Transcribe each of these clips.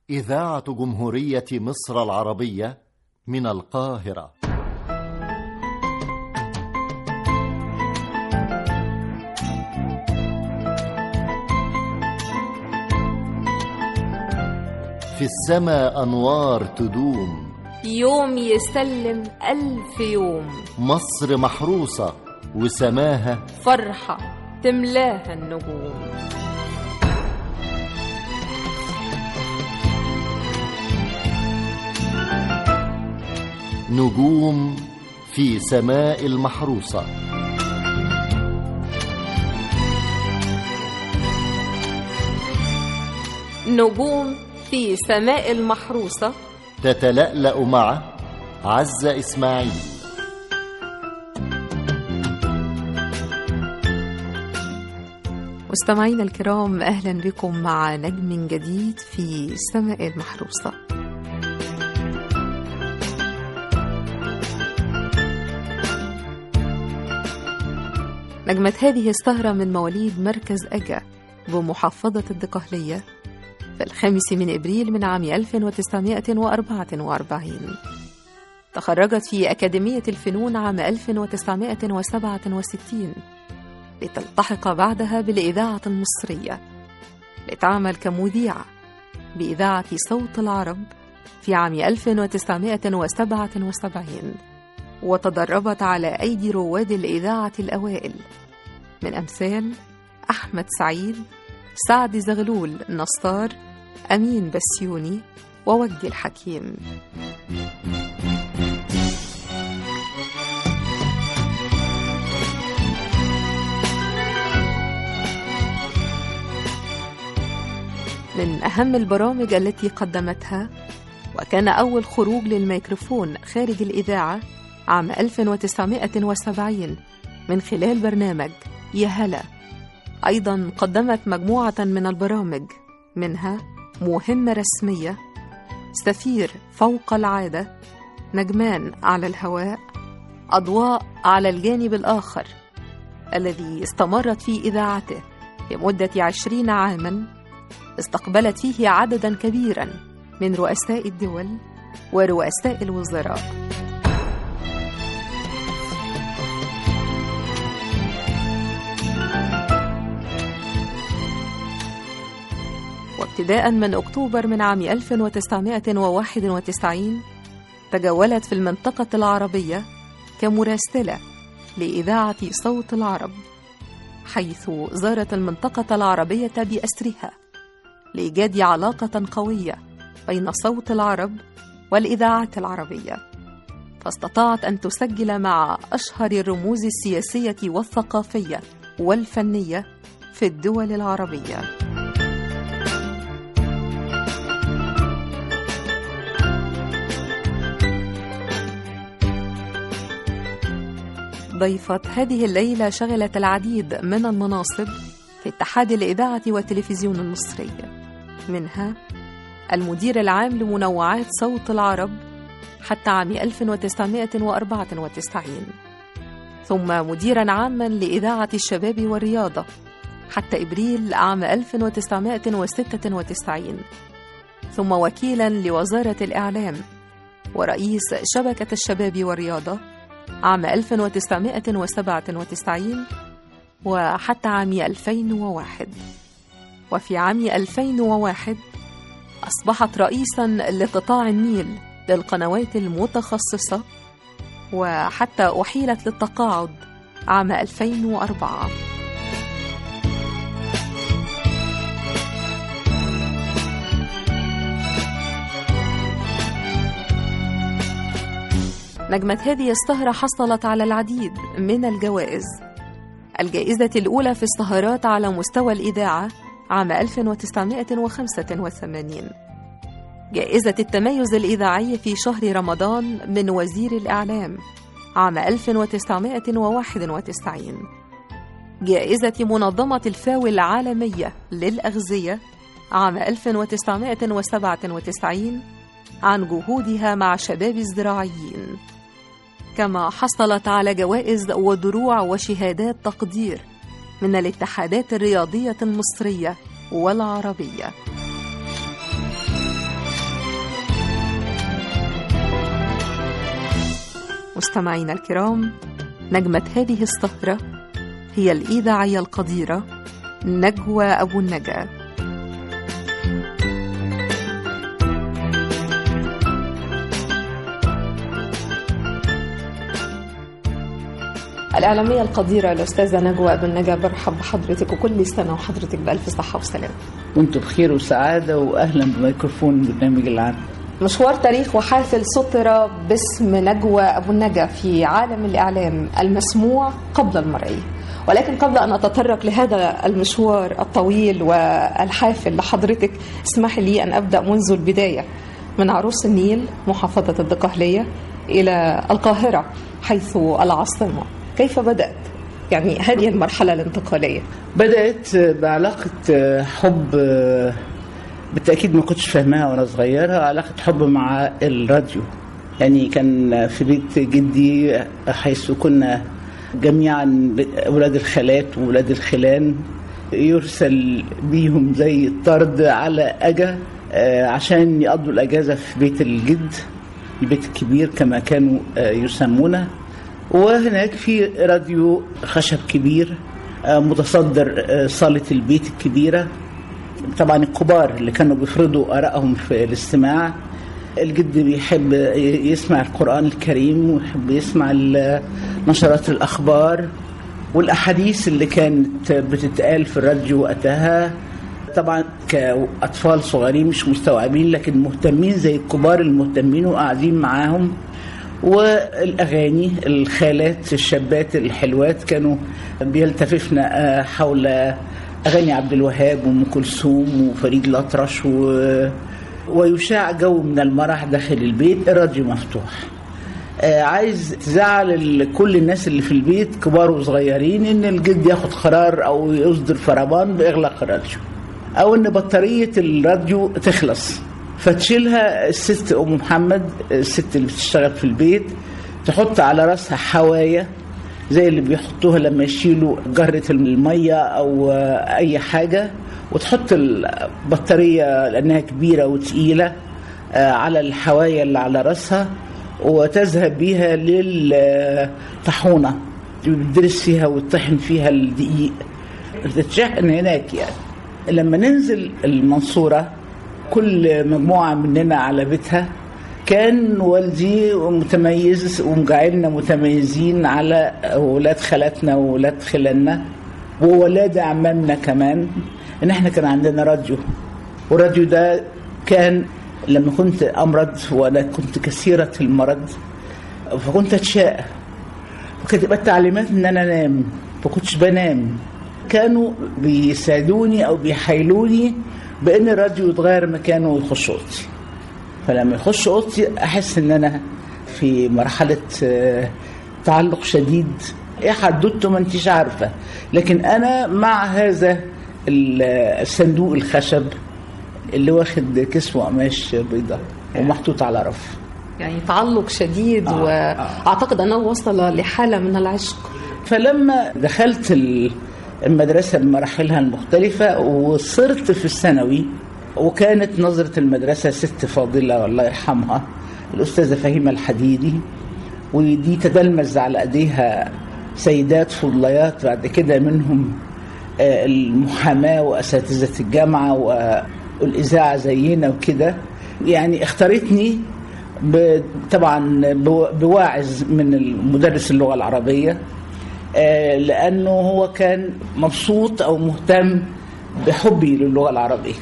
إذاعة جمهورية مصر العربية من القاهرة في السماء أنوار تدوم يوم يسلم ألف يوم مصر محروسة وسماها فرحة تملاها النجوم نجوم في سماء المحروسة نجوم في سماء المحروسة تتلألأ مع عزة إسماعيل مستمعينا الكرام أهلا بكم مع نجم جديد في سماء المحروسة نجمة هذه السهرة من مواليد مركز أجا بمحافظة الدقهلية في الخامس من إبريل من عام 1944 تخرجت في أكاديمية الفنون عام 1967 لتلتحق بعدها بالإذاعة المصرية لتعمل كمذيعة بإذاعة صوت العرب في عام 1977 وتدربت على أيدي رواد الإذاعة الأوائل من أمثال أحمد سعيد سعد زغلول نصار أمين بسيوني ووجدي الحكيم من أهم البرامج التي قدمتها وكان أول خروج للميكروفون خارج الإذاعة عام 1970 من خلال برنامج يا هلا أيضا قدمت مجموعة من البرامج منها مهمة رسمية سفير فوق العادة نجمان على الهواء أضواء على الجانب الآخر الذي استمرت في إذاعته لمدة عشرين عاماً استقبلت فيه عدداً كبيراً من رؤساء الدول ورؤساء الوزراء وابتداء من أكتوبر من عام 1991 تجولت في المنطقة العربية كمراسلة لإذاعة صوت العرب حيث زارت المنطقة العربية بأسرها لإيجاد علاقة قوية بين صوت العرب والإذاعات العربية فاستطاعت أن تسجل مع أشهر الرموز السياسية والثقافية والفنية في الدول العربيه ضيفة هذه الليلة شغلت العديد من المناصب في اتحاد الإذاعة والتلفزيون المصري منها المدير العام لمنوعات صوت العرب حتى عام 1994 ثم مديرا عاما لإذاعة الشباب والرياضة حتى إبريل عام 1996 ثم وكيلا لوزارة الإعلام ورئيس شبكة الشباب والرياضة عام 1997 وحتى عام 2001 وفي عام 2001 أصبحت رئيسا لقطاع النيل للقنوات المتخصصة وحتى أحيلت للتقاعد عام 2004 نجمة هذه السهرة حصلت على العديد من الجوائز الجائزة الأولى في السهرات على مستوى الإذاعة عام 1985 جائزة التميز الإذاعي في شهر رمضان من وزير الإعلام عام 1991 جائزة منظمة الفاو العالمية للأغذية عام 1997 عن جهودها مع شباب الزراعيين كما حصلت على جوائز ودروع وشهادات تقدير من الاتحادات الرياضية المصرية والعربية مستمعينا الكرام نجمة هذه السهرة هي الإذاعية القديرة نجوى أبو النجا الإعلامية القديرة الأستاذة نجوى أبو النجا برحب بحضرتك وكل سنة وحضرتك بألف صحة وسلامة وانتم بخير وسعادة وأهلا بميكروفون برنامج العام مشوار تاريخ وحافل سطر باسم نجوى أبو النجا في عالم الإعلام المسموع قبل المرئي ولكن قبل أن أتطرق لهذا المشوار الطويل والحافل لحضرتك اسمح لي أن أبدأ منذ البداية من عروس النيل محافظة الدقهلية إلى القاهرة حيث العاصمة كيف بدأت يعني هذه المرحلة الانتقالية بدأت بعلاقة حب بالتأكيد ما كنتش فاهمها وأنا صغيرة علاقة حب مع الراديو يعني كان في بيت جدي حيث كنا جميعا أولاد الخالات وأولاد الخلان يرسل بيهم زي الطرد على أجا عشان يقضوا الأجازة في بيت الجد البيت الكبير كما كانوا يسمونه وهناك في راديو خشب كبير متصدر صالة البيت الكبيرة طبعا الكبار اللي كانوا بيفرضوا آرائهم في الاستماع الجد بيحب يسمع القرآن الكريم ويحب يسمع نشرات الأخبار والأحاديث اللي كانت بتتقال في الراديو وقتها طبعا كأطفال صغيرين مش مستوعبين لكن مهتمين زي الكبار المهتمين وقاعدين معاهم والاغاني الخالات الشابات الحلوات كانوا بيلتففن حول اغاني عبد الوهاب وام كلثوم وفريد الاطرش و... ويشاع جو من المرح داخل البيت الراديو مفتوح عايز تزعل كل الناس اللي في البيت كبار وصغيرين ان الجد ياخد قرار او يصدر فرمان باغلاق الراديو او ان بطاريه الراديو تخلص فتشيلها الست ام محمد الست اللي بتشتغل في البيت تحط على راسها حوايه زي اللي بيحطوها لما يشيلوا جرة المية أو أي حاجة وتحط البطارية لأنها كبيرة وتقيلة على الحواية اللي على راسها وتذهب بيها للطحونة بتدرس فيها وتطحن فيها الدقيق تتشحن هناك يعني لما ننزل المنصورة كل مجموعة مننا على بيتها كان والدي متميز ومجعلنا متميزين على ولاد خالاتنا وولاد خلاننا وولاد عمامنا كمان ان احنا كان عندنا راديو والراديو ده كان لما كنت امرض وانا كنت كثيره المرض فكنت اتشاء وكانت تبقى التعليمات ان انا انام ما كنتش بنام كانوا بيساعدوني او بيحايلوني بان الراديو يتغير مكانه ويخش اوضتي فلما يخش اوضتي احس ان انا في مرحله تعلق شديد ايه حدوته ما انتيش عارفه لكن انا مع هذا الصندوق الخشب اللي واخد كسوه قماش بيضاء ومحطوط على رف يعني تعلق شديد آه واعتقد انه وصل لحاله من العشق فلما دخلت المدرسه بمراحلها المختلفه وصرت في الثانوي وكانت نظرة المدرسة ست فاضلة الله يرحمها الأستاذة فهيمة الحديدي ودي تدلمز على أيديها سيدات فضليات بعد كده منهم المحاماة وأساتذة الجامعة والإذاعة زينا وكده يعني اختارتني طبعا بواعظ من المدرس اللغة العربية لأنه هو كان مبسوط أو مهتم بحبي للغة العربية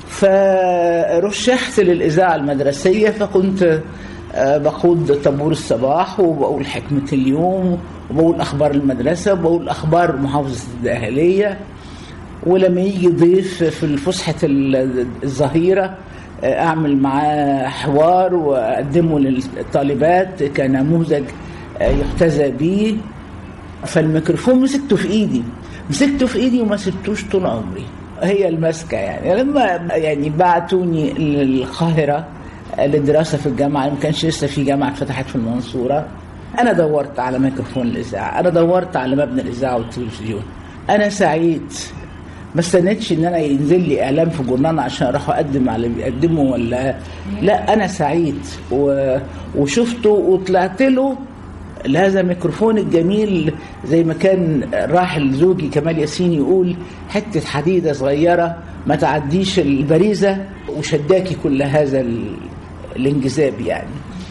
فرشحت للإذاعة المدرسية فكنت بقود طابور الصباح وبقول حكمة اليوم وبقول أخبار المدرسة وبقول أخبار محافظة الدقهلية ولما يجي ضيف في الفسحة الظهيرة أعمل معاه حوار وأقدمه للطالبات كنموذج يحتذى به فالميكروفون مسكته في إيدي مسكته في إيدي وما سبتوش طول عمري هي المسكة يعني لما يعني بعتوني للقاهرة للدراسة في الجامعة ما كانش لسه في جامعة فتحت في المنصورة أنا دورت على ميكروفون الإذاعة أنا دورت على مبنى الإذاعة والتلفزيون أنا سعيد ما استنيتش ان انا ينزل لي اعلان في جورنال عشان اروح اقدم على اللي بيقدمه ولا لا انا سعيد و... وشفته وطلعت له لهذا الميكروفون الجميل زي ما كان الراحل زوجي كمال ياسين يقول حته حديده صغيره ما تعديش البريزه وشداكي كل هذا ال- الانجذاب يعني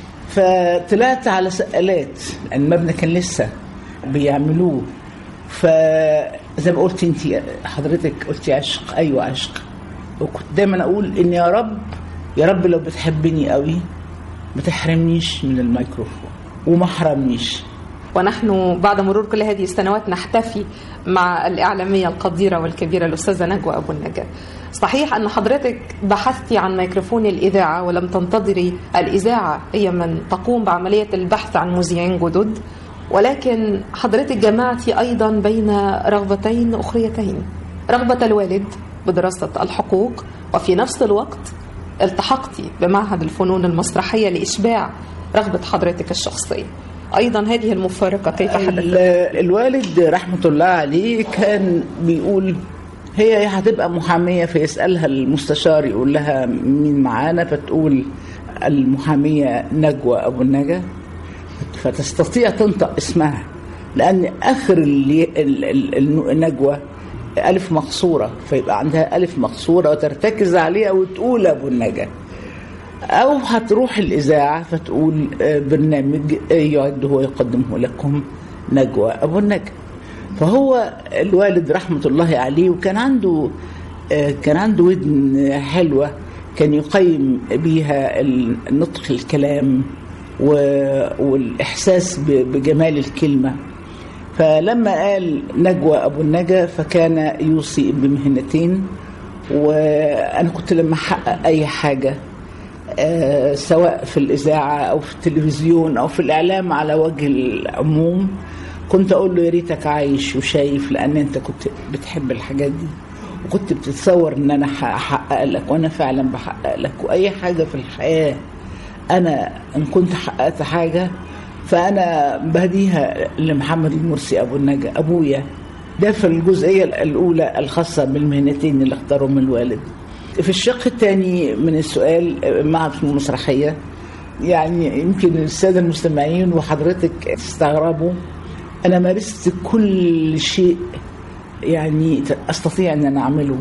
فطلعت على سقالات المبنى كان لسه بيعملوه فزي ما قلت انت حضرتك قلتي عشق ايوه عشق وكنت دايما اقول ان يا رب يا رب لو بتحبني قوي ما تحرمنيش من الميكروفون وما حرمنيش ونحن بعد مرور كل هذه السنوات نحتفي مع الإعلامية القديرة والكبيرة الأستاذة نجوى أبو النجا صحيح أن حضرتك بحثتي عن ميكروفون الإذاعة ولم تنتظري الإذاعة هي من تقوم بعملية البحث عن مذيعين جدد ولكن حضرتك جمعتي أيضا بين رغبتين أخريتين رغبة الوالد بدراسة الحقوق وفي نفس الوقت التحقتي بمعهد الفنون المسرحية لإشباع رغبة حضرتك الشخصية أيضا هذه المفارقة كيف حدثت؟ ال- الوالد رحمة الله عليه كان بيقول هي يا هتبقى محامية فيسألها المستشار يقول لها مين معانا فتقول المحامية نجوى أبو النجا فتستطيع تنطق اسمها لأن آخر ال- ال- ال- النجوى ألف مقصورة فيبقى عندها ألف مقصورة وترتكز عليها وتقول أبو النجا أو هتروح الإذاعة فتقول آه، برنامج آه، يعده ويقدمه لكم نجوى أبو النجا فهو الوالد رحمة الله عليه وكان عنده آه، كان عنده ودن حلوة كان يقيم بيها نطق الكلام و- والإحساس ب- بجمال الكلمة فلما قال نجوى أبو النجا فكان يوصي بمهنتين وأنا كنت لما أحقق أي حاجة آه، سواء في الإذاعة أو في التلفزيون أو في الإعلام على وجه العموم كنت أقول له يا ريتك عايش وشايف لأن أنت كنت بتحب الحاجات دي وكنت بتتصور إن أنا هحقق لك وأنا فعلا بحقق لك وأي حاجة في الحياة أنا إن كنت حققت حاجة فأنا بهديها لمحمد المرسي أبو النجا أبويا ده في الجزئية الأولى الخاصة بالمهنتين اللي اختارهم الوالد في الشق الثاني من السؤال مع في المسرحية يعني يمكن السادة المستمعين وحضرتك تستغربوا أنا مارست كل شيء يعني أستطيع أن أنا أعمله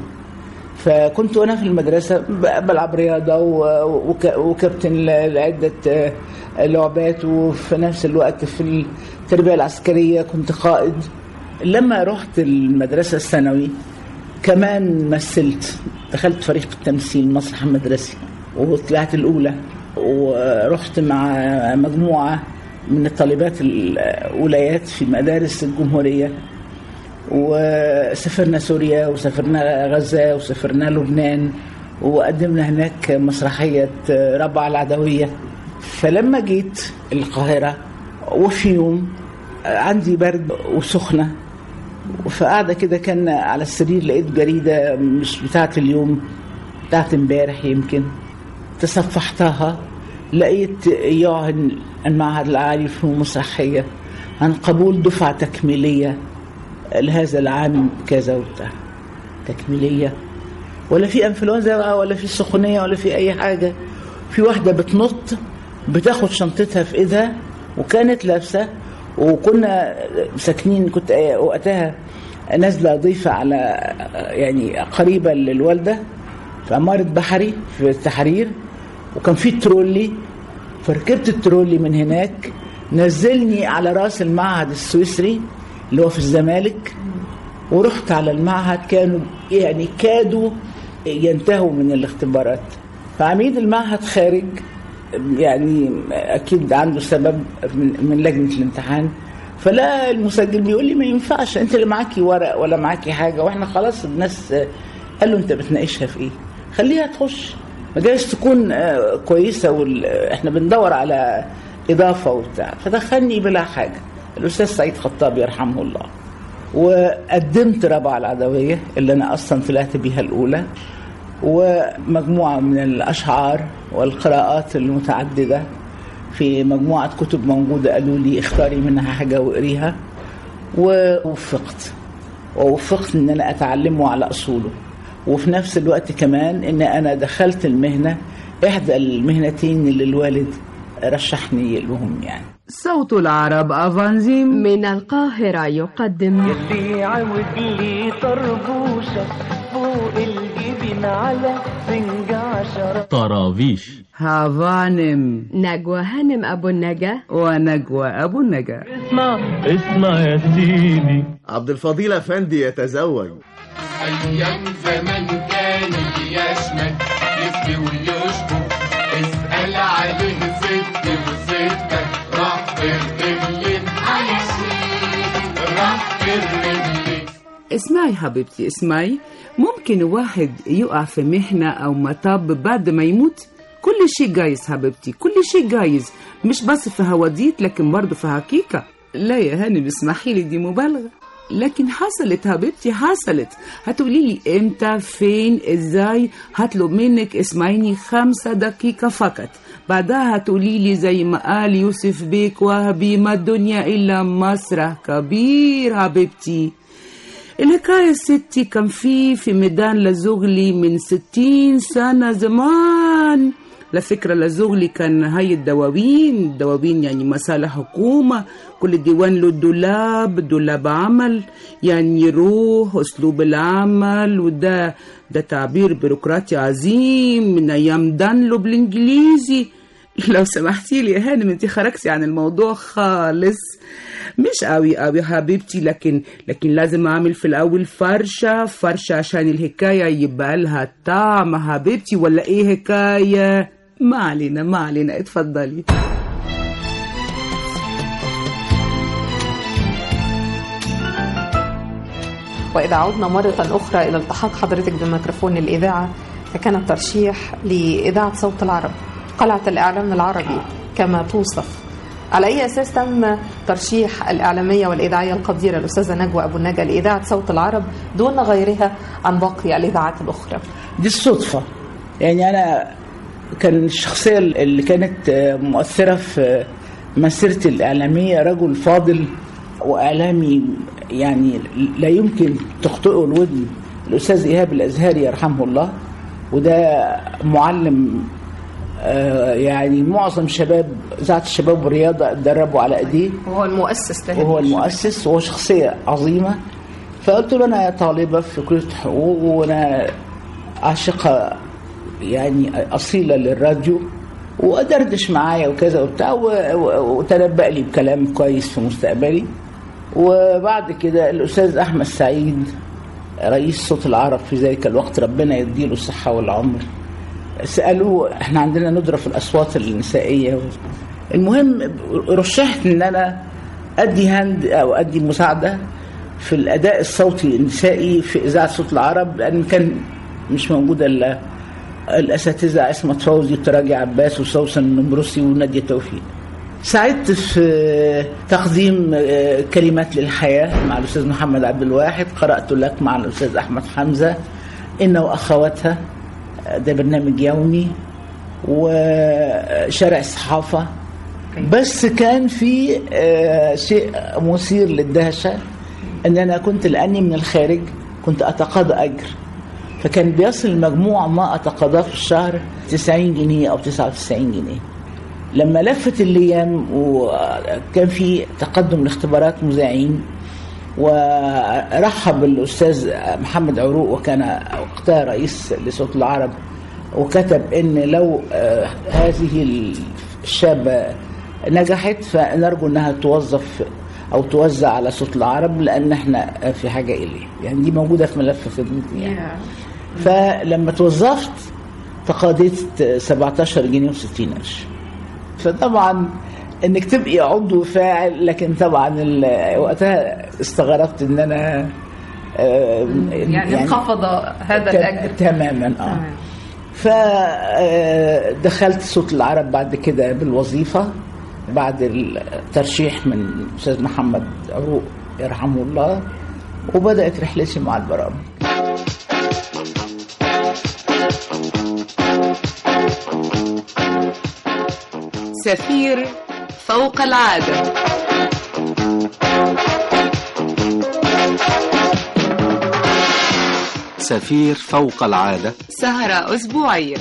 فكنت وانا في المدرسه ب- بلعب رياضه و- وك- وكابتن ل- لعده آه، لعبات وفي نفس الوقت في التربيه العسكريه كنت قائد لما رحت المدرسه الثانوي كمان مثلت دخلت فريق التمثيل مسرح المدرسي وطلعت الاولى ورحت مع مجموعه من الطالبات الولايات في مدارس الجمهوريه وسافرنا سوريا وسافرنا غزة وسافرنا لبنان وقدمنا هناك مسرحية ربع العدوية فلما جيت القاهرة وفي يوم عندي برد وسخنة فقاعدة كده كان على السرير لقيت جريدة مش بتاعة اليوم بتاعة امبارح يمكن تصفحتها لقيت يعلن المعهد العالي للفنون المسرحية عن قبول دفعة تكميلية لهذا العام كذا وبتاع تكميلية ولا في انفلونزا بقى ولا في سخونية ولا في أي حاجة في واحدة بتنط بتاخد شنطتها في إيدها وكانت لابسة وكنا ساكنين كنت وقتها نازلة ضيفة على يعني قريبة للوالدة في عمارة بحري في التحرير وكان في ترولي فركبت الترولي من هناك نزلني على راس المعهد السويسري اللي هو في الزمالك ورحت على المعهد كانوا يعني كادوا ينتهوا من الاختبارات فعميد المعهد خارج يعني اكيد عنده سبب من, من لجنه الامتحان فلا المسجل بيقول لي ما ينفعش انت اللي معاكي ورق ولا معاكي حاجه واحنا خلاص الناس قال له انت بتناقشها في ايه؟ خليها تخش ما جايز تكون آه، كويسه وال... احنا بندور على اضافه وبتاع فدخلني بلا حاجه الاستاذ سعيد خطاب يرحمه الله وقدمت ربع العدويه اللي انا اصلا طلعت بيها الاولى ومجموعه من الاشعار والقراءات المتعدده في مجموعه كتب موجوده قالوا لي اختاري منها حاجه واقريها ووفقت ووفقت ان انا اتعلمه على اصوله وفي نفس الوقت كمان ان انا دخلت المهنه احدى المهنتين اللي الوالد رشحني لهم يعني صوت العرب أفانزيم من القاهرة يقدم يلي عاود لي طربوشة فوق الجبين على سنج عشرة طرابيش هافانم نجوى هانم أبو النجا ونجوى أبو النجا اسمع اسمع يا سيدي عبد الفضيل افندي يتزوج أيام زمان كان يشمت يسقي ويشكو اسأل عليه ست وستك راح الرجلين على شمال راح الرجلين اسمعي حبيبتي اسمعي ممكن واحد يقع في محنة أو مطب بعد ما يموت كل شيء جايز حبيبتي كل شيء جايز مش بس في هواديت لكن برضه في حقيقة لا يا هانم اسمحي لي دي مبالغة لكن حصلت حبيبتي حصلت هتقولي لي امتى فين ازاي هطلب منك اسمعيني خمسة دقيقة فقط بعدها هتقولي لي زي ما قال يوسف بيك وهبي ما الدنيا إلا مسرح كبير حبيبتي الحكاية ستي كان في في ميدان لزغلي من ستين سنة زمان لفكرة لزغلي كان هاي الدواوين الدواوين يعني مسالة حكومة كل ديوان له دولاب دولاب عمل يعني روح أسلوب العمل وده ده تعبير بيروقراطي عظيم من أيام دانلو بالإنجليزي لو سمحتي لي يا هانم انت خرجتي عن الموضوع خالص مش قوي قوي حبيبتي لكن لكن لازم اعمل في الاول فرشه فرشه عشان الحكايه يبقى لها طعم حبيبتي ولا ايه حكايه ما علينا ما علينا اتفضلي وإذا عدنا مرة أخرى إلى التحاق حضرتك بميكروفون الإذاعة فكان الترشيح لإذاعة صوت العرب قلعة الإعلام العربي كما توصف على أي أساس تم ترشيح الإعلامية والإذاعية القديرة الأستاذة نجوى أبو النجا لإذاعة صوت العرب دون غيرها عن باقي الإذاعات الأخرى دي الصدفة يعني أنا كان الشخصية اللي كانت مؤثرة في مسيرتي الإعلامية رجل فاضل وإعلامي يعني لا يمكن تخطئه الودن الأستاذ إيهاب الأزهري يرحمه الله وده معلم آه، يعني معظم شباب إذاعة الشباب والرياضة اتدربوا على إيديه وهو المؤسس له وهو المؤسس وهو شخصية عظيمة فقلت له أنا طالبة في كلية حقوق وأنا عاشقة يعني أصيلة للراديو وأدردش معايا وكذا وبتاع و- و- وتنبأ لي بكلام كويس في مستقبلي وبعد كده الأستاذ أحمد سعيد رئيس صوت العرب في ذلك الوقت ربنا يديله الصحة والعمر سألوه احنا عندنا ندرة في الأصوات النسائية المهم رشحت ان انا ادي هاند او ادي مساعدة في الاداء الصوتي النسائي في اذاعة صوت العرب لان كان مش موجودة الا الاساتذة عصمت فوزي وتراجي عباس وسوسن النمرسي ونادية توفيق ساعدت في تقديم آه، كلمات للحياة مع الأستاذ محمد عبد الواحد قرأت لك مع الأستاذ أحمد حمزة إن وأخواتها آه، ده برنامج يومي وشارع الصحافة بس كان في آه، شيء مثير للدهشة أن أنا كنت لأني من الخارج كنت أتقاضى أجر فكان بيصل المجموع ما أتقاضاه في الشهر 90 جنيه أو 99 جنيه لما لفت الايام وكان في تقدم لاختبارات مذيعين ورحب الاستاذ محمد عروق وكان وقتها رئيس لصوت العرب وكتب ان لو آه، هذه الشابه نجحت فنرجو انها توظف او توزع على صوت العرب لان احنا في حاجه اليه يعني دي موجوده في ملف خدمتي يعني فلما توظفت تقاضيت 17 جنيه و60 قرش فطبعا انك تبقي عضو فاعل لكن طبعا ال- وقتها استغربت ان انا آه، يعني انخفض هذا ت- الأجر تماما اه فدخلت صوت العرب بعد كده بالوظيفة بعد الترشيح من الأستاذ محمد عروق يرحمه الله وبدأت رحلتي مع البرامج سفير فوق العادة سفير فوق العادة سهرة أسبوعية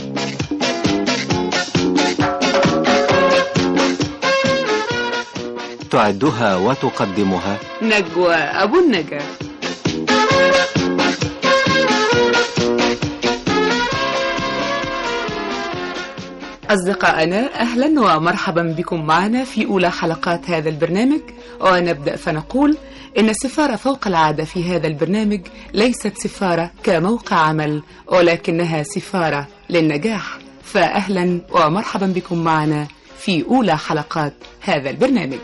تعدها وتقدمها نجوى أبو النجا أصدقائنا أهلا ومرحبا بكم معنا في أولى حلقات هذا البرنامج ونبدأ فنقول إن السفارة فوق العادة في هذا البرنامج ليست سفارة كموقع عمل ولكنها سفارة للنجاح فأهلا ومرحبا بكم معنا في أولى حلقات هذا البرنامج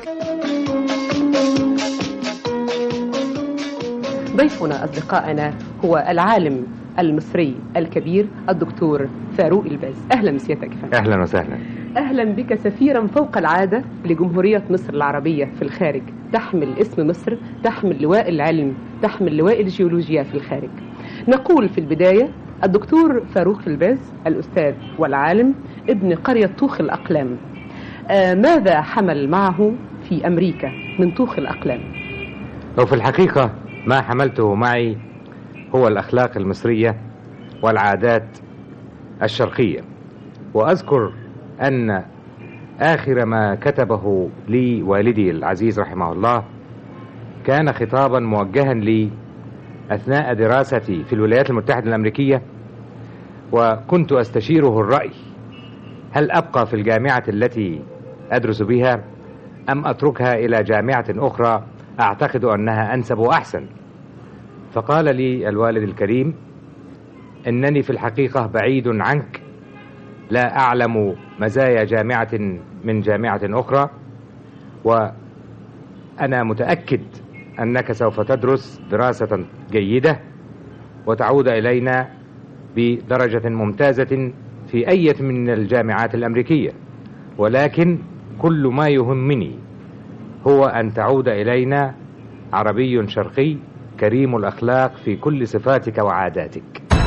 ضيفنا أصدقائنا هو العالم المصري الكبير الدكتور فاروق الباز أهلا سيادتك فندم اهلا وسهلا أهلا بك سفيرا فوق العادة لجمهورية مصر العربية في الخارج تحمل اسم مصر تحمل لواء العلم تحمل لواء الجيولوجيا في الخارج نقول في البداية الدكتور فاروق الباز الأستاذ والعالم ابن قرية طوخ الأقلام آه ماذا حمل معه في أمريكا من طوخ الأقلام وفي الحقيقة ما حملته معي هو الأخلاق المصرية والعادات الشرقية وأذكر أن آخر ما كتبه لي والدي العزيز رحمه الله كان خطابا موجها لي أثناء دراستي في الولايات المتحدة الأمريكية وكنت أستشيره الرأي هل أبقى في الجامعة التي أدرس بها أم أتركها إلى جامعة أخرى أعتقد أنها أنسب وأحسن فقال لي الوالد الكريم إنني في الحقيقة بعيد عنك لا أعلم مزايا جامعة من جامعة أخرى وأنا متأكد أنك سوف تدرس دراسة جيدة وتعود إلينا بدرجة ممتازة في أي من الجامعات الأمريكية ولكن كل ما يهمني هو أن تعود إلينا عربي شرقي كريم الأخلاق في كل صفاتك وعاداتك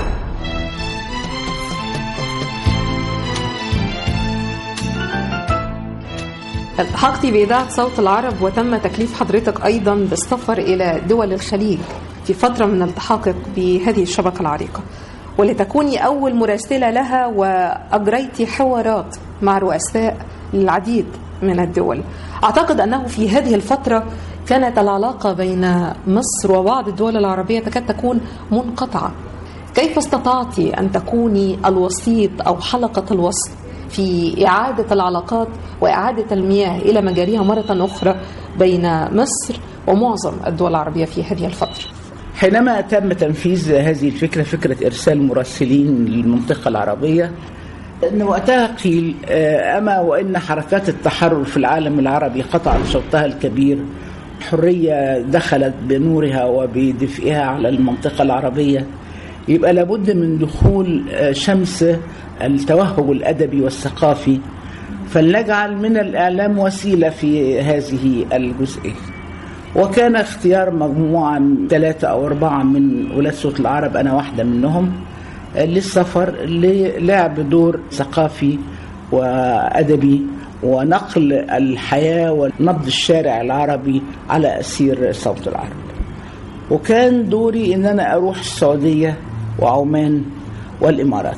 التحقت بإذاعة صوت العرب وتم تكليف حضرتك أيضا بالسفر إلى دول الخليج في فترة من التحاقك بهذه الشبكة العريقة ولتكوني أول مراسلة لها وأجريت حوارات مع رؤساء للعديد من الدول أعتقد أنه في هذه الفترة كانت العلاقة بين مصر وبعض الدول العربية تكاد تكون منقطعة كيف استطعت أن تكوني الوسيط أو حلقة الوصل في إعادة العلاقات وإعادة المياه إلى مجاريها مرة أخرى بين مصر ومعظم الدول العربية في هذه الفترة حينما تم تنفيذ هذه الفكرة فكرة إرسال مراسلين للمنطقة العربية أن وقتها قيل أما وإن حركات التحرر في العالم العربي قطعت شوطها الكبير الحرية دخلت بنورها وبدفئها على المنطقة العربية يبقى لابد من دخول شمس التوهج الأدبي والثقافي فلنجعل من الإعلام وسيلة في هذه الجزئية وكان اختيار مجموعة من ثلاثة أو أربعة من ولاة صوت العرب أنا واحدة منهم للسفر للعب دور ثقافي وأدبي ونقل الحياة ونبض الشارع العربي على أسير صوت العرب وكان دوري ان انا اروح السعوديه وعمان والامارات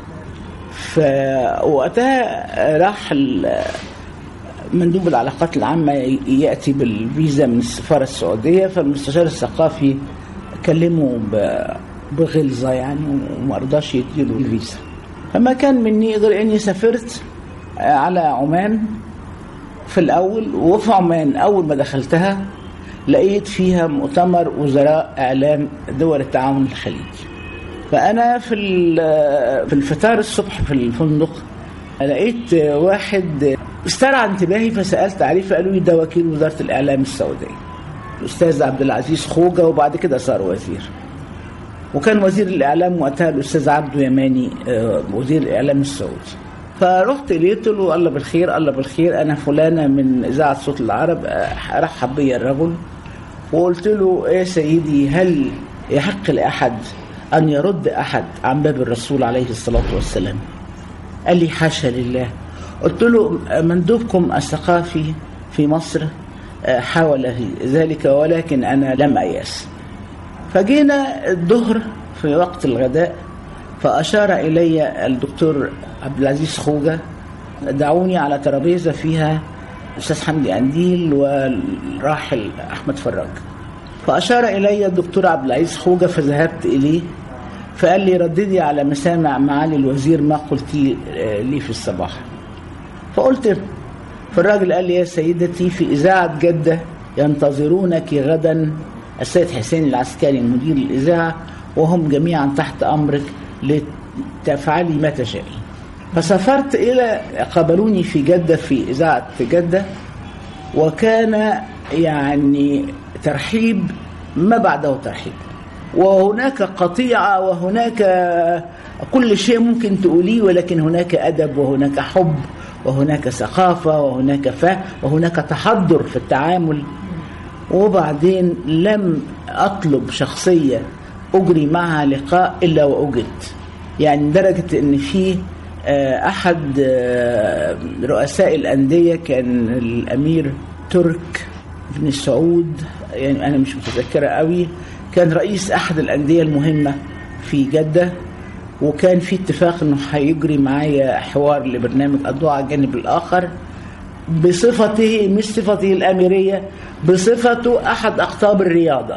فوقتها راح مندوب العلاقات العامة يأتي بالفيزا من السفارة السعودية فالمستشار الثقافي كلمه بغلظة يعني وما رضاش يديله الفيزا فما كان مني غير اني سافرت على عمان في الاول وفي عمان اول ما دخلتها لقيت فيها مؤتمر وزراء اعلام دول التعاون الخليجي فانا في في الفطار الصبح في الفندق لقيت واحد استرعى انتباهي فسالت عليه فقالوا لي ده وكيل وزاره الاعلام السعوديه الاستاذ عبد العزيز خوجه وبعد كده صار وزير وكان وزير الاعلام وقتها الاستاذ عبده يماني وزير الاعلام السعودي فرحت اليه قلت له الله بالخير الله بالخير انا فلانه من اذاعه صوت العرب رحب بي الرجل وقلت له ايه سيدي هل يحق لاحد ان يرد احد عن باب الرسول عليه الصلاه والسلام قال لي حاشا لله قلت له مندوبكم الثقافي في مصر حاول ذلك ولكن انا لم اياس فجينا الظهر في وقت الغداء فأشار إلي الدكتور عبد العزيز خوجة دعوني على ترابيزة فيها الأستاذ حمدي أنديل والراحل أحمد فراج فأشار إلي الدكتور عبد العزيز خوجة فذهبت إليه فقال لي رددي على مسامع معالي الوزير ما قلت لي في الصباح فقلت فالراجل قال لي يا سيدتي في إذاعة جدة ينتظرونك غدا السيد حسين العسكري مدير الإذاعة وهم جميعا تحت أمرك لتفعلي ما تشائي فسافرت إلى قابلوني في جدة في إذاعة جدة وكان يعني ترحيب ما بعده ترحيب وهناك قطيعة وهناك كل شيء ممكن تقوليه ولكن هناك أدب وهناك حب وهناك ثقافة وهناك فهم وهناك تحضر في التعامل وبعدين لم أطلب شخصية أجري معها لقاء إلا وأجدت يعني لدرجة إن في أحد رؤساء الأندية كان الأمير ترك بن سعود يعني أنا مش متذكرة قوي كان رئيس أحد الأندية المهمة في جدة وكان في اتفاق انه هيجري معايا حوار لبرنامج اضواء على الجانب الاخر بصفته مش صفته الاميريه بصفته احد اقطاب الرياضه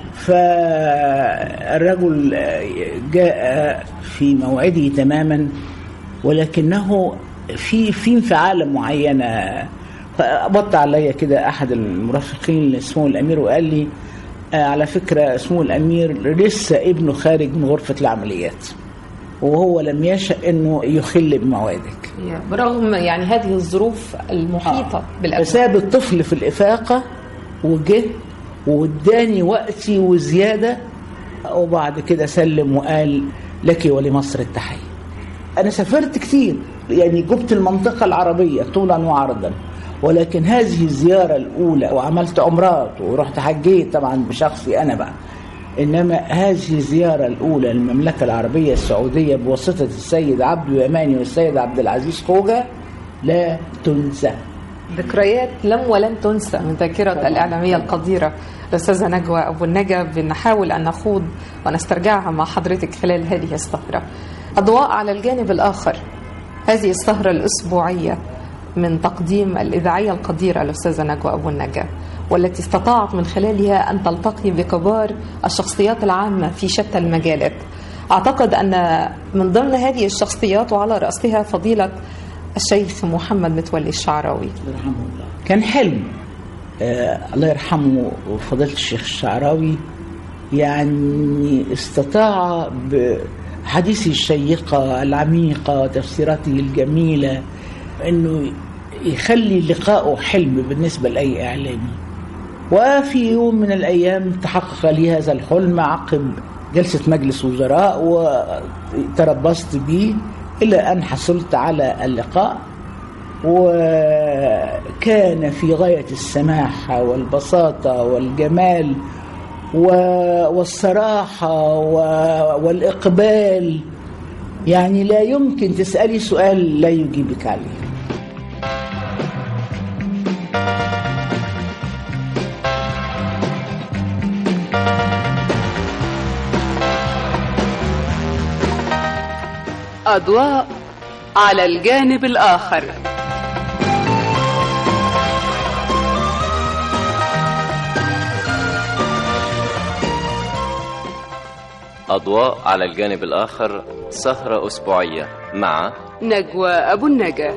فالرجل جاء في موعده تماما ولكنه في في انفعاله معينه فبط عليا كده احد المرافقين اللي اسمه الامير وقال لي على فكره اسمه الامير لسه ابنه خارج من غرفه العمليات وهو لم يشأ انه يخل بموعدك برغم يعني هذه الظروف المحيطه آه. بالأبناء فساب الطفل في الافاقه وجه واداني وقتي وزياده وبعد كده سلم وقال لك ولمصر التحيه انا سافرت كتير يعني جبت المنطقه العربيه طولا وعرضا ولكن هذه الزياره الاولى وعملت عمرات ورحت حجيت طبعا بشخصي انا بقى انما هذه الزياره الاولى للمملكه العربيه السعوديه بواسطه السيد عبد يماني والسيد عبد العزيز خوجه لا تنسى ذكريات لم ولن تنسى من ذاكرة الإعلامية القديرة الأستاذة نجوى أبو النجا بنحاول أن نخوض ونسترجعها مع حضرتك خلال هذه السهرة أضواء على الجانب الآخر هذه السهرة الأسبوعية من تقديم الإذاعية القديرة الأستاذة نجوى أبو النجا والتي استطاعت من خلالها أن تلتقي بكبار الشخصيات العامة في شتى المجالات أعتقد أن من ضمن هذه الشخصيات وعلى رأسها فضيلة الشيخ محمد متولي الشعراوي يرحمه الله كان حلم آه الله يرحمه فضيلة الشيخ الشعراوي يعني استطاع بحديثه الشيقة العميقة تفسيراته الجميلة أنه يخلي لقائه حلم بالنسبة لأي إعلامي وفي يوم من الأيام تحقق لي هذا الحلم عقب جلسة مجلس وزراء وتربصت به إلى أن حصلت على اللقاء وكان في غاية السماحة والبساطة والجمال والصراحة والإقبال يعني لا يمكن تسألي سؤال لا يجيبك عليه أضواء على الجانب الآخر أضواء على الجانب الآخر سهرة أسبوعية مع نجوى أبو النجا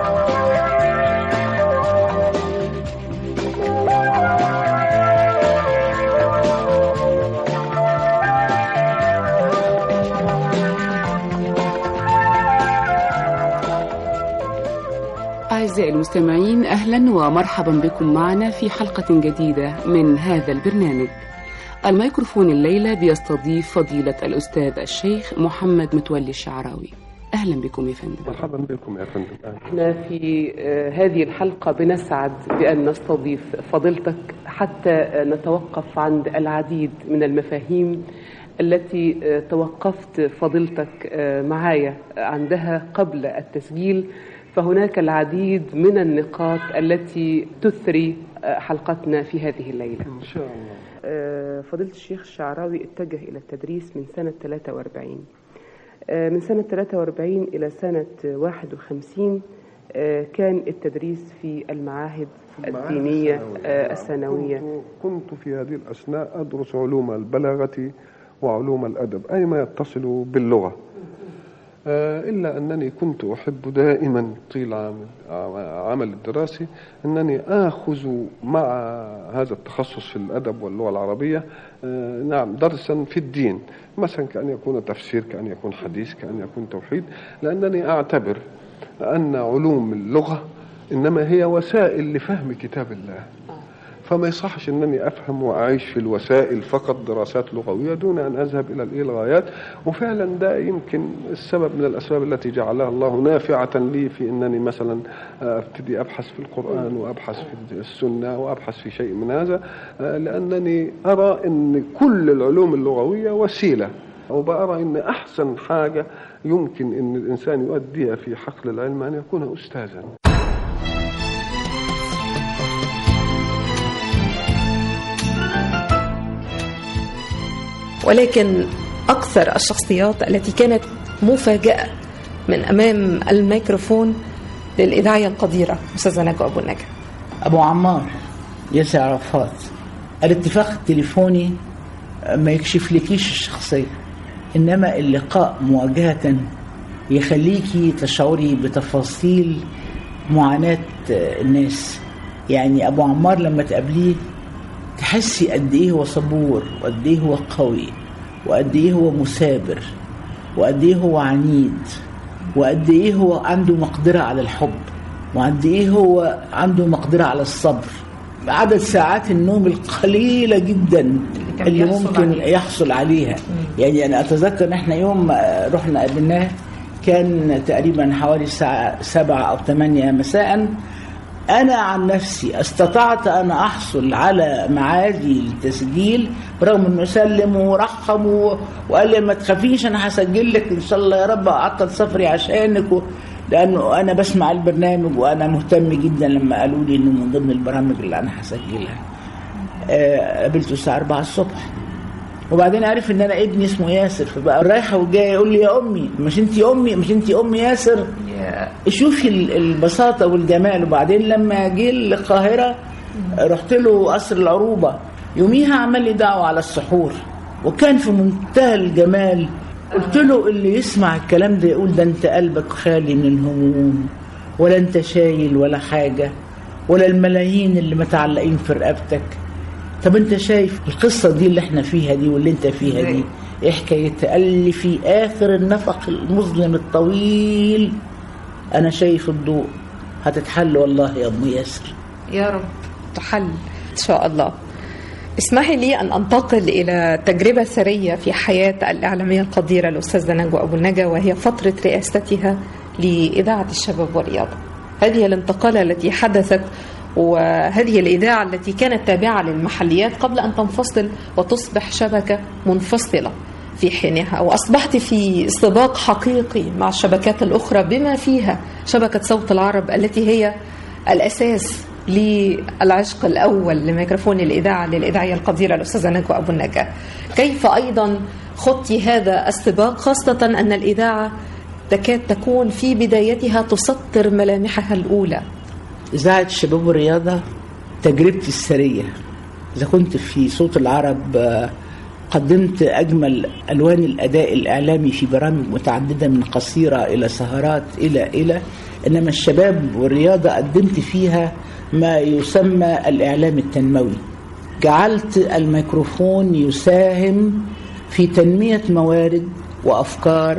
أعزائي المستمعين أهلا ومرحبا بكم معنا في حلقة جديدة من هذا البرنامج الميكروفون الليلة بيستضيف فضيلة الأستاذ الشيخ محمد متولي الشعراوي أهلا بكم يا فندم مرحبا بكم يا فندم احنا في هذه الحلقة بنسعد بأن نستضيف فضيلتك حتى نتوقف عند العديد من المفاهيم التي توقفت فضيلتك معايا عندها قبل التسجيل فهناك العديد من النقاط التي تثري حلقتنا في هذه الليلة إن شاء الله فضيلة الشيخ الشعراوي اتجه إلى التدريس من سنة 43 من سنة 43 إلى سنة 51 آه، كان التدريس في المعاهد الدينية آه، الثانوية كنت, كنت في هذه الأثناء أدرس علوم البلاغة وعلوم الأدب أي ما يتصل باللغة آه، إلا أنني كنت أحب دائما طيل عام عمل الدراسي أنني آخذ مع هذا التخصص في الأدب واللغة العربية آه، نعم درسا في الدين مثلا كأن يكون تفسير كأن يكون حديث كأن يكون توحيد لأنني أعتبر أن علوم اللغة إنما هي وسائل لفهم كتاب الله فما يصحش انني افهم واعيش في الوسائل فقط دراسات لغويه دون ان اذهب الى الإيه الغايات وفعلا ده يمكن السبب من الاسباب التي جعلها الله نافعه لي في انني مثلا ابتدي ابحث في القران وابحث في السنه وابحث في شيء من هذا لانني ارى ان كل العلوم اللغويه وسيله وبأرى ان احسن حاجه يمكن ان الانسان يؤديها في حقل العلم ان يكون استاذا ولكن أكثر الشخصيات التي كانت مفاجأة من أمام الميكروفون للإذاعية القديرة أستاذة نجوى أبو النجا أبو عمار ياسر عرفات الاتفاق التليفوني ما يكشف لكيش الشخصية إنما اللقاء مواجهة يخليكي تشعري بتفاصيل معاناة الناس يعني أبو عمار لما تقابليه تحسي قد ايه هو صبور وقد ايه هو قوي وقد ايه هو مثابر وقد ايه هو عنيد وقد ايه هو عنده مقدرة على الحب وقد ايه هو عنده مقدرة على الصبر عدد ساعات النوم القليلة جدا اللي يحصل ممكن عليها. يحصل عليها يعني أنا أتذكر إن إحنا يوم ما رحنا قابلناه كان تقريبا حوالي الساعة سبعة أو ثمانية مساء أنا عن نفسي استطعت أن أحصل على معادي التسجيل برغم إنه سلم ورحم و- وقال لي ما تخافيش أنا هسجل لك إن شاء الله يا رب أعطل سفري عشانك و... لأنه أنا بسمع البرنامج وأنا مهتم جدا لما قالوا لي إنه من ضمن البرامج اللي أنا هسجلها آه، قابلته الساعة 4 الصبح وبعدين عرف ان انا ابني اسمه ياسر فبقى رايحه وجايه يقول لي يا امي مش انت امي مش انت ام ياسر شوفي ال- البساطه والجمال وبعدين لما جه القاهره رحت له قصر العروبه يوميها عمل لي دعوه على السحور وكان في منتهى الجمال قلت له اللي يسمع الكلام ده يقول ده انت قلبك خالي من الهموم ولا انت شايل ولا حاجه ولا الملايين اللي متعلقين في رقبتك طب انت شايف القصة دي اللي احنا فيها دي واللي انت فيها دي ايه حكايتها قال لي في اخر النفق المظلم الطويل انا شايف الضوء هتتحل والله يا ام ياسر يا رب تحل إن شاء الله اسمحي لي أن أنتقل إلى تجربة ثرية في حياة الإعلامية القديرة الأستاذة نجوى أبو النجا وهي فترة رئاستها لإذاعة الشباب والرياضة هذه الانتقالة التي حدثت وهذه الإذاعة التي كانت تابعة للمحليات قبل أن تنفصل وتصبح شبكة منفصلة في حينها وأصبحت في سباق حقيقي مع الشبكات الأخرى بما فيها شبكة صوت العرب التي هي الأساس للعشق الأول لميكروفون الإذاعة للإذاعية القديرة الأستاذة نجوى أبو النجا كيف أيضا خضتي هذا السباق خاصة أن الإذاعة تكاد تكون في بدايتها تسطر ملامحها الأولى إذاعة الشباب والرياضة تجربتي السرية إذا كنت في صوت العرب آه، قدمت أجمل ألوان الأداء الإعلامي في برامج متعددة من قصيرة إلى سهرات إلى إلى إنما الشباب والرياضة قدمت فيها ما يسمى الإعلام التنموي جعلت الميكروفون يساهم في تنمية موارد وأفكار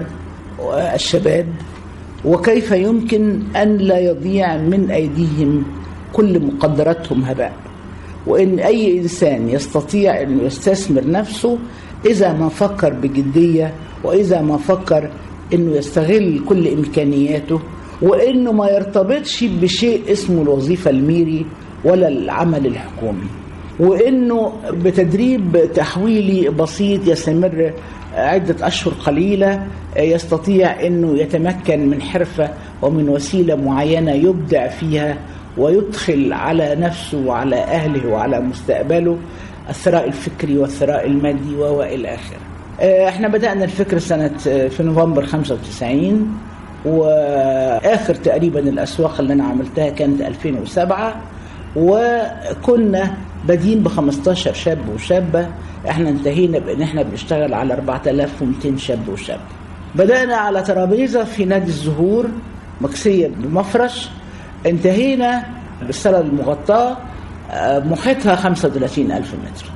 الشباب وكيف يمكن أن لا يضيع من أيديهم كل مقدراتهم هباء وإن أي إنسان يستطيع أن يستثمر نفسه إذا ما فكر بجدية وإذا ما فكر أنه يستغل كل إمكانياته وأنه ما يرتبطش بشيء اسمه الوظيفة الميري ولا العمل الحكومي وانه بتدريب تحويلي بسيط يستمر عدة أشهر قليلة يستطيع أنه يتمكن من حرفة ومن وسيلة معينة يبدع فيها ويدخل على نفسه وعلى أهله وعلى مستقبله الثراء الفكري والثراء المادي وإلى آخره احنا بدأنا الفكر سنة في نوفمبر 95 واخر تقريبا الاسواق اللي انا عملتها كانت 2007 وكنا بادين ب 15 شاب وشابه احنا انتهينا بان احنا بنشتغل على 4200 شاب وشابه بدانا على ترابيزه في نادي الزهور مكسيه بمفرش انتهينا بالصاله المغطاه آه، محيطها 35 ألف متر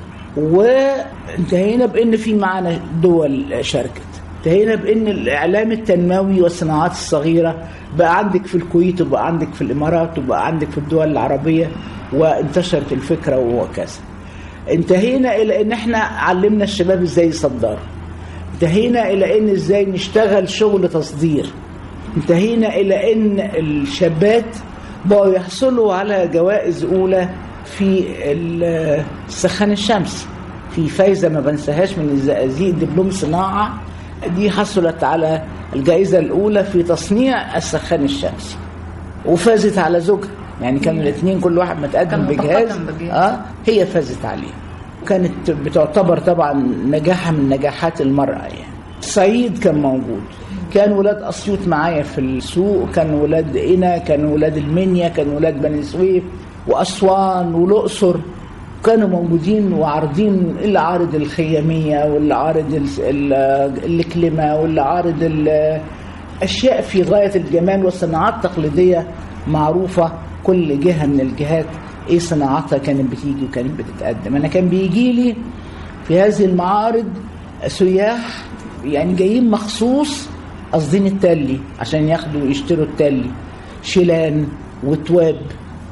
وانتهينا بان في معنا دول شاركت انتهينا بان الاعلام التنموي والصناعات الصغيره بقى عندك في الكويت وبقى عندك في الامارات وبقى عندك في الدول العربيه وانتشرت الفكره وكذا انتهينا الى ان احنا علمنا الشباب ازاي يصدروا انتهينا الى ان ازاي نشتغل شغل تصدير انتهينا الى ان الشابات بقوا يحصلوا على جوائز اولى في السخان الشمسي في فايزه ما بنساهاش من الزقازيق دبلوم صناعه دي حصلت على الجائزه الاولى في تصنيع السخان الشمسي وفازت على زوجها يعني كانوا الاثنين كل واحد متقدم كان بجهاز متقدم بجهاز. اه هي فازت عليه كانت بتعتبر طبعا نجاحها من نجاحات المرأة يعني الصعيد كان موجود كان ولاد أسيوط معايا في السوق كان ولاد قنا كان ولاد المنيا كان ولاد بني سويف وأسوان والأقصر كانوا موجودين وعارضين اللي عارض الخيامية واللي عارض ال- ال- الكلمة واللي عارض ال- أشياء في غاية الجمال والصناعات التقليدية معروفة كل جهة من الجهات إيه صناعاتها كانت بتيجي وكانت بتتقدم أنا كان بيجي لي في هذه المعارض سياح يعني جايين مخصوص قاصدين التلي عشان ياخدوا يشتروا التلي شيلان وتواب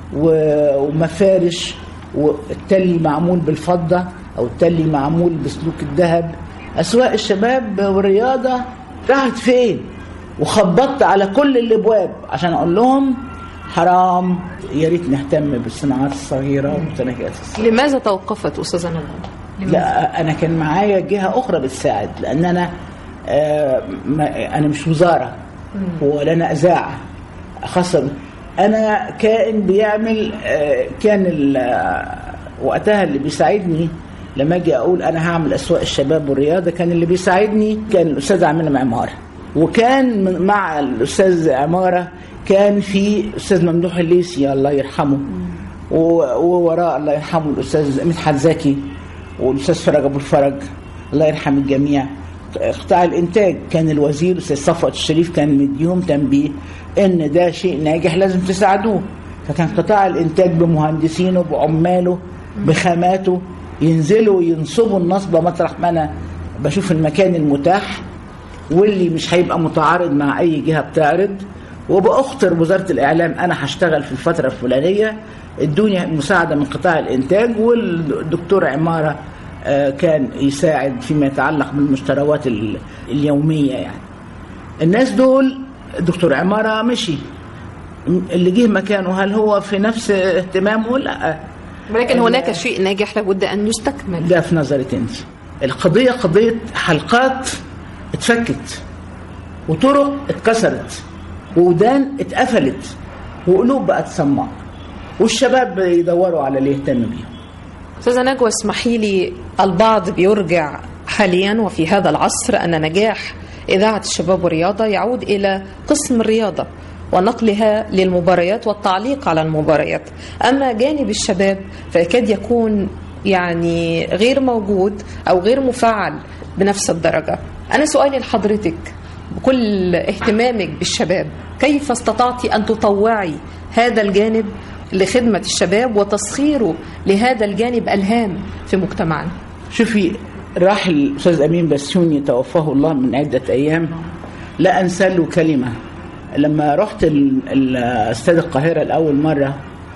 و- ومفارش والتلي معمول بالفضة أو التلي معمول بسلوك الذهب أسواق الشباب والرياضة راحت فين وخبطت على كل الابواب عشان اقول لهم حرام يا ريت نهتم بالصناعات الصغيره والمتناهيات الصغيره لماذا توقفت أستاذة نجوى؟ لا انا كان معايا جهه اخرى بتساعد لان انا آه ما انا مش وزاره ولا انا اذاعه خاصه انا كائن بيعمل آه كان ال- آه، وقتها اللي بيساعدني لما اجي اقول انا هعمل اسواق الشباب والرياضه كان اللي بيساعدني كان الاستاذ عامل عماره وكان من- مع الاستاذ عماره كان في استاذ ممدوح الليسي الله يرحمه و- ووراء الله يرحمه الاستاذ مدحت زكي والاستاذ فرج ابو الفرج الله يرحم الجميع قطاع الانتاج كان الوزير الاستاذ صفوت الشريف كان مديهم تنبيه ان ده شيء ناجح لازم تساعدوه فكان قطاع الانتاج بمهندسينه بعماله بخاماته ينزلوا ينصبوا النصبه مطرح ما انا بشوف المكان المتاح واللي مش هيبقى متعارض مع اي جهه بتعرض وبأخطر وزاره الاعلام انا هشتغل في الفتره الفلانيه ادوني مساعده من قطاع الانتاج والدكتور عماره آه، كان يساعد فيما يتعلق بالمشتريات ال- اليوميه يعني الناس دول الدكتور عماره مشي اللي جه مكانه هل هو في نفس اهتمامه لا ولكن هناك شيء ناجح لابد أن يستكمل ده في نظرك انت القضيه قضيه حلقات اتفكت وطرق اتكسرت وودان اتقفلت وقلوب بقت صماء والشباب يدوروا على اللي يهتم بيهم أستاذة نجوى اسمحي لي البعض بيرجع حاليا وفي هذا العصر أن نجاح إذاعة الشباب والرياضة يعود إلى قسم الرياضة ونقلها للمباريات والتعليق على المباريات أما جانب الشباب فيكاد يكون يعني غير موجود أو غير مفعل بنفس الدرجة أنا سؤالي لحضرتك بكل اهتمامك بالشباب كيف استطعت أن تطوعي هذا الجانب لخدمة الشباب وتسخيره لهذا الجانب الهام في مجتمعنا شوفي راح الاستاذ امين بسيوني توفاه الله من عده ايام لا انسى له كلمه لما رحت ال- ال- استاد القاهره لاول مره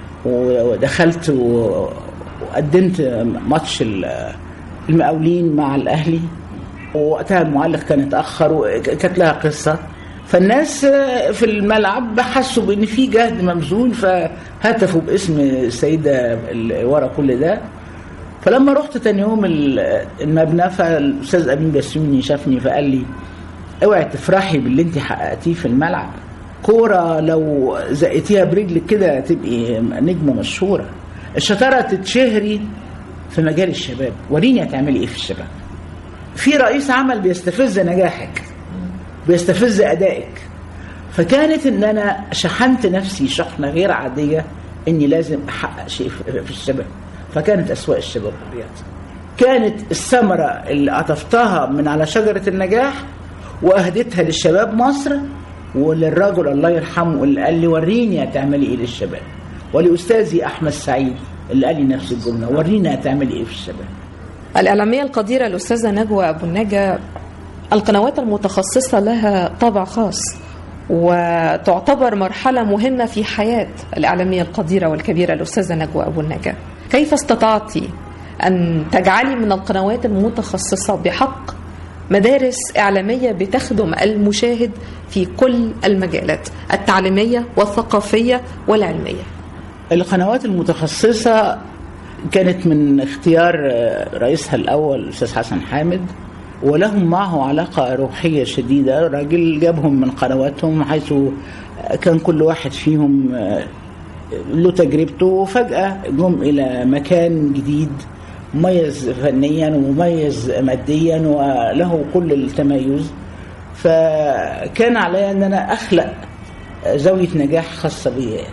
و- ودخلت و- وقدمت ماتش ال- المقاولين مع الاهلي ووقتها المعلق كان اتاخر وكانت لها قصه فالناس في الملعب حسوا بان في جهد مبذول فهتفوا باسم السيده اللي ورا كل ده فلما رحت تاني يوم ال- المبنى فالاستاذ امين بسيوني شافني فقال لي اوعي تفرحي باللي انت حققتيه في الملعب كوره لو زقتيها برجلك كده تبقي نجمه مشهوره الشطاره تتشهري في مجال الشباب وريني هتعملي ايه في الشباب في رئيس عمل بيستفز نجاحك بيستفز ادائك فكانت ان انا شحنت نفسي شحنه غير عاديه اني لازم احقق شيء في في الشباب فكانت اسواق الشباب والرياض كانت الثمره اللي قطفتها من على شجره النجاح واهدتها للشباب مصر وللرجل الله يرحمه اللي قال لي وريني هتعملي ايه للشباب ولاستاذي احمد سعيد اللي قال لي نفس الجمله وريني هتعملي ايه في الشباب الإعلامية القديرة الأستاذة نجوى أبو النجا القنوات المتخصصة لها طابع خاص وتعتبر مرحلة مهمة في حياة الإعلامية القديرة والكبيرة الأستاذة نجوى أبو النجا كيف استطعت أن تجعلي من القنوات المتخصصة بحق مدارس إعلامية بتخدم المشاهد في كل المجالات التعليمية والثقافية والعلمية القنوات المتخصصة كانت من اختيار آه، رئيسها الأول الأستاذ حسن حامد ولهم معه علاقة روحية شديدة راجل جابهم من قنواتهم حيث كان كل واحد فيهم آه، له تجربته وفجأة جم إلى مكان جديد مميز فنيا ومميز ماديا وله كل التميز فكان علي ان انا اخلق زاويه نجاح خاصه بيا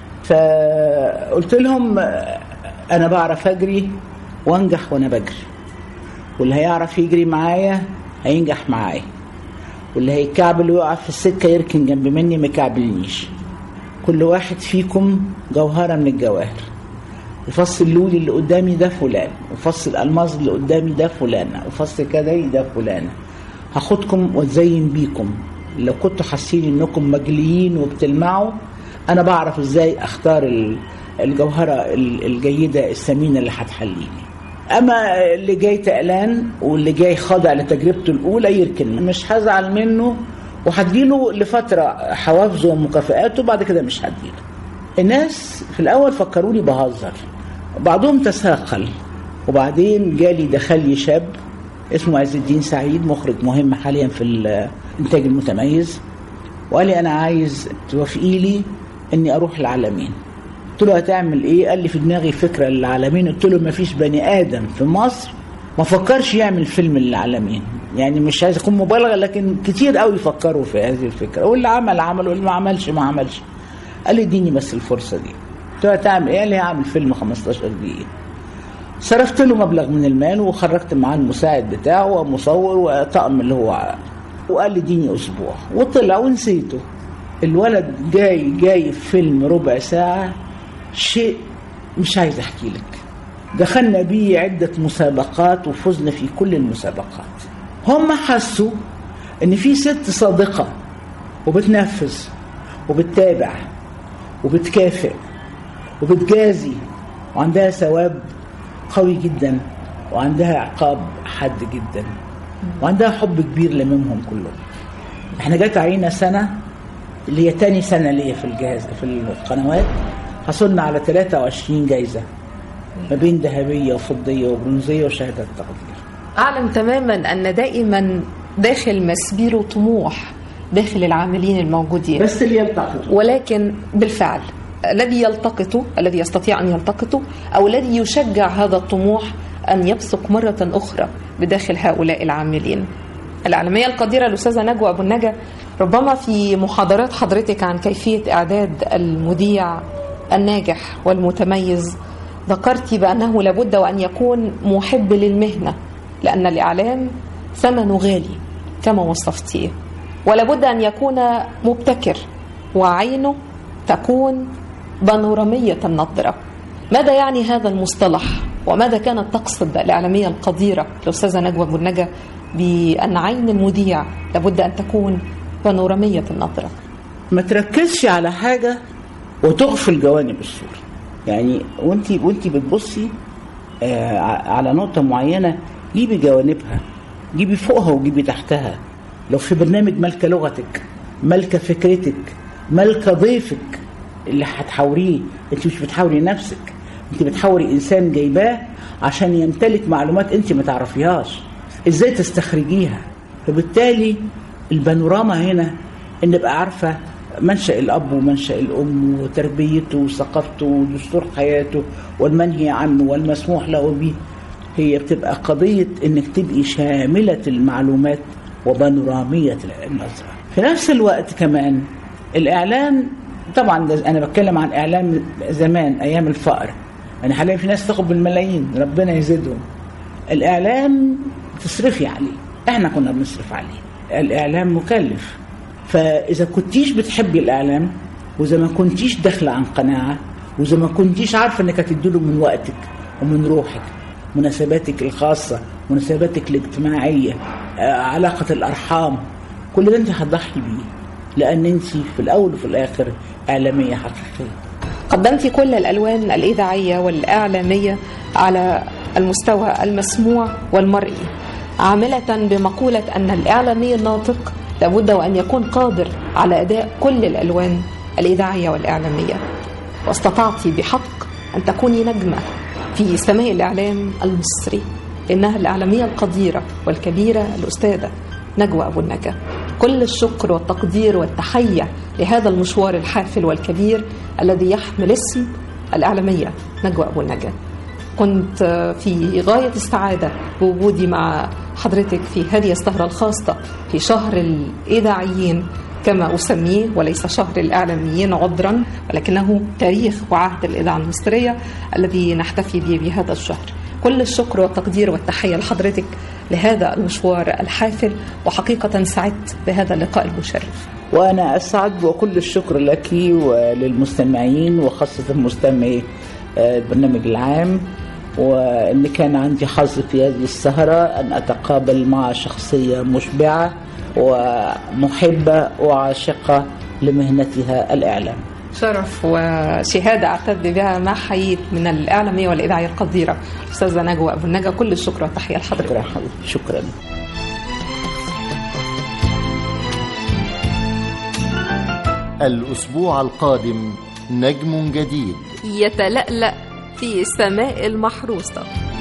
فقلت لهم انا بعرف اجري وانجح وانا بجري واللي هيعرف يجري معايا هينجح معايا واللي هيكعبل ويقع في السكه يركن جنب مني ما يكعبلنيش كل واحد فيكم جوهره من الجواهر وفص اللولي اللي قدامي ده فلان وفص الالماظ اللي قدامي ده فلانه وفص كداي ده فلانه هاخدكم واتزين بيكم لو كنتوا حاسين انكم مجليين وبتلمعوا انا بعرف ازاي اختار ال- الجوهره ال- الجيده الثمينه اللي هتحليني اما اللي جاي تقلان واللي جاي خاضع لتجربته الاولى يركن مش هزعل منه وهديله لفتره حوافزه ومكافآته بعد كده مش هديله الناس في الاول فكروني بهزر بعضهم تساقل وبعدين جالي دخل لي شاب اسمه عز الدين سعيد مخرج مهم حاليا في الانتاج المتميز وقال لي انا عايز توافقي لي اني اروح العالمين قلت له هتعمل ايه قال لي في دماغي فكره للعالمين قلت له ما فيش بني ادم في مصر ما فكرش يعمل فيلم للعالمين يعني مش عايز اكون مبالغه لكن كتير قوي فكروا في هذه الفكره واللي عمل عمل واللي ما عملش ما عملش قال لي اديني بس الفرصه دي قلت له هتعمل ايه قال لي هعمل فيلم 15 دقيقه صرفت له مبلغ من المال وخرجت معاه المساعد بتاعه ومصور وطقم اللي هو عارف. وقال لي اديني اسبوع وطلع ونسيته الولد جاي جاي في فيلم ربع ساعه شيء مش عايز احكي لك دخلنا بيه عدة مسابقات وفزنا في كل المسابقات هم حسوا ان في ست صادقة وبتنفذ وبتتابع وبتكافئ وبتجازي وعندها ثواب قوي جدا وعندها عقاب حاد جدا وعندها حب كبير لممهم كلهم احنا جت علينا سنة اللي هي تاني سنة ليا في الجهاز في القنوات حصلنا على 23 جايزة ما بين ذهبية وفضية وبرونزية وشهادة تقدير أعلم تماما أن دائما داخل مسبير طموح داخل العاملين الموجودين بس اللي يلتقطوا ولكن بالفعل الذي يلتقطه الذي يستطيع أن يلتقطه أو الذي يشجع هذا الطموح أن يبصق مرة أخرى بداخل هؤلاء العاملين الإعلامية القديرة الأستاذة نجوى أبو النجا ربما في محاضرات حضرتك عن كيفية إعداد المذيع الناجح والمتميز ذكرت بأنه لابد وأن يكون محب للمهنة لأن الإعلام ثمنه غالي كما وصفتيه ولابد أن يكون مبتكر وعينه تكون بانورامية النظرة ماذا يعني هذا المصطلح وماذا كانت تقصد الإعلامية القديرة الأستاذة نجوى أبو النجا بأن عين المذيع لابد أن تكون بانورامية النظرة ما تركزش على حاجة وتغفل جوانب الصورة يعني وانت وانت بتبصي آه على نقطة معينة جيبي جوانبها جيبي فوقها وجيبي تحتها لو في برنامج مالكة لغتك مالكة فكرتك مالكة ضيفك اللي هتحاوريه انت مش بتحاوري نفسك انت بتحاوري انسان جايباه عشان يمتلك معلومات انت ما تعرفيهاش ازاي تستخرجيها فبالتالي البانوراما هنا ان ابقى عارفه منشأ الأب ومنشأ الأم وتربيته وثقافته ودستور حياته والمنهي عنه والمسموح له به هي بتبقى قضية إنك تبقي شاملة المعلومات وبانورامية النظرة في نفس الوقت كمان الاعلام طبعا ده انا بتكلم عن اعلام زمان ايام الفقر يعني حاليا في ناس تاخد بالملايين ربنا يزيدهم الاعلام تصرفي عليه احنا كنا بنصرف عليه الاعلام مكلف فاذا كنتيش بتحبي الاعلام واذا ما كنتيش داخله عن قناعه واذا ما كنتيش عارفه انك هتديله من وقتك ومن روحك مناسباتك الخاصه مناسباتك الاجتماعيه آه، علاقه الارحام كل ده انت هتضحي بيه لان انت في الاول وفي الاخر اعلاميه حقيقيه قدمت كل الألوان الإذاعية والإعلامية على المستوى المسموع والمرئي عاملة بمقولة أن الإعلامي الناطق لابد وأن يكون قادر على أداء كل الألوان الإذاعية والإعلامية واستطعت بحق أن تكوني نجمة في سماء الإعلام المصري إنها الإعلامية القديرة والكبيرة الأستاذة نجوى أبو النجا كل الشكر والتقدير والتحية لهذا المشوار الحافل والكبير الذي يحمل اسم الإعلامية نجوى أبو النجا كنت في غاية السعادة بوجودي مع حضرتك في هذه السهرة الخاصة في شهر الإذاعيين كما أسميه وليس شهر الإعلاميين عذرا ولكنه تاريخ وعهد الإذاعة المصرية الذي نحتفي به بهذا الشهر كل الشكر والتقدير والتحية لحضرتك لهذا المشوار الحافل وحقيقة سعدت بهذا اللقاء المشرف وانا اسعد وكل الشكر لك وللمستمعين وخاصه مستمعي آه، البرنامج العام وان كان عندي حظ في هذه السهره ان اتقابل مع شخصيه مشبعه ومحبه وعاشقه لمهنتها الاعلام شرف وشهادة أعتز بها ما حييت من الإعلامية والإذاعية القديرة أستاذة نجوى أبو النجا كل الشكر والتحية لحضرتك شكرا حبيبي شكرا الأسبوع القادم نجم جديد يتلألأ في سماء المحروسة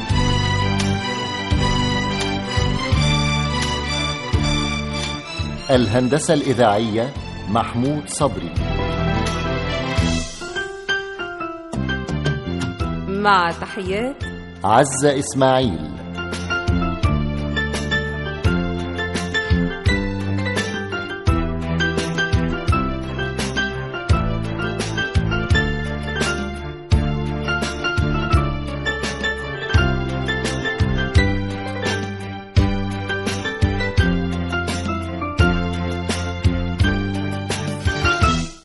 الهندسة الإذاعية محمود صبري مع تحيات عزة إسماعيل